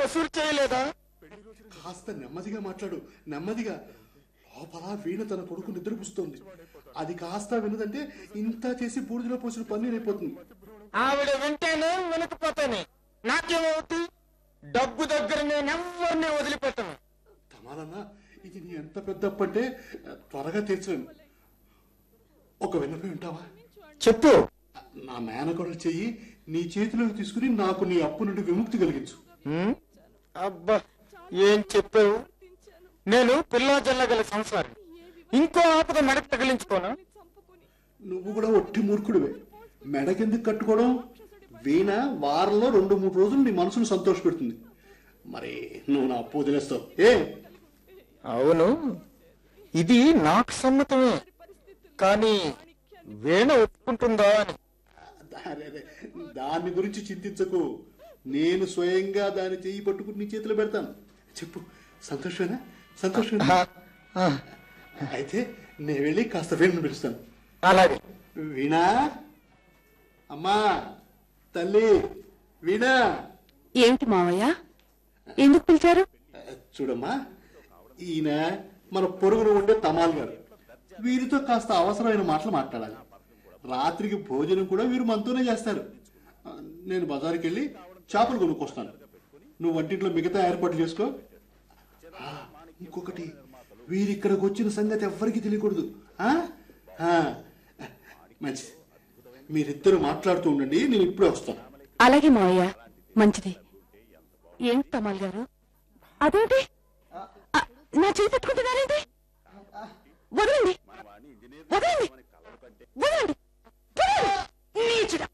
వసూలు చేయలేదా కాస్త నెమ్మదిగా మాట్లాడు నెమ్మదిగా లోపల వీణ తన కొడుకు నిద్రపుస్తోంది అది కాస్త వినదంటే ఇంత చేసి బూడిదలో పోసిన పన్నీర్ అయిపోతుంది ఆవిడ వింటేనే వినకపోతేనే నాకేమవుతుంది డబ్బు దగ్గర నేను ఎవరిని వదిలిపెట్టను తమాలన్నా ఇది నీ ఎంత పెద్ద అప్పు అంటే త్వరగా తీర్చలేను ఒక విన్నపం ఉంటావా చెప్పు నా మేనకోడలు చెయ్యి నీ చేతిలోకి తీసుకుని నాకు నీ అప్పు నుండి విముక్తి కలిగించు హ్మ్? అబ్బా ఏం చెప్పావు నేను పిల్లా జల్లగల సంసారం ఇంకో ఆపద మెడకు తగిలించుకోనా నువ్వు కూడా ఒట్టి మూర్ఖుడివే మెడకెందుకు కట్టుకోవడం వీణ వారంలో రెండు మూడు రోజులు నీ మనసును సంతోష పెడుతుంది మరి నువ్వు నా అప్పు వదిలేస్తావు ఏ అవును ఇది నాకు సమ్మతమే కానీ వీణ ఒప్పుకుంటుందా అని అరే, అరే, దాని గురించి చింతించకు నేను స్వయంగా దాని చెయ్యి పట్టుకుని నీ చేతిలో పెడతాను చెప్పు సంతోషమేనా సంతోషమేనా ఆ, అయితే నేను వెళ్ళి కాస్త వీణను పిలుస్తాను అలాగే వీణా అమ్మా తల్లి వీణా ఏమిటి మావయ్య ఎందుకు పిలిచారు చూడమ్మా ఈయన మన పొరుగున ఉండే తమాల్ గారు వీరితో కాస్త అవసరమైన మాటలు మాట్లాడాలి రాత్రికి భోజనం కూడా వీరు మనతోనే చేస్తారు ఆ, నేను బజారుకి వెళ్ళి చేపలు కొనుక్కొస్తాను నువ్వు వంటింట్లో మిగతా ఏర్పాట్లు చేసుకో ఆ, ఇంకొకటి వీరిక్కడికి వచ్చిన సంగతి ఎవ్వరికీ తెలియకూడదు ఆ? ఆ, మంచిది మీరిద్దరు మాట్లాడుతూ ఉండండి నేను ఇప్పుడే వస్తాను అలాగే మావయ్య మంచిది ఏంటి తమాల్ గారు అదేంటి ఆ, నా చేయి పెట్టుకుంటున్నారేంటి వదలండి వదలండి వదలండి వదలండి నీచుడా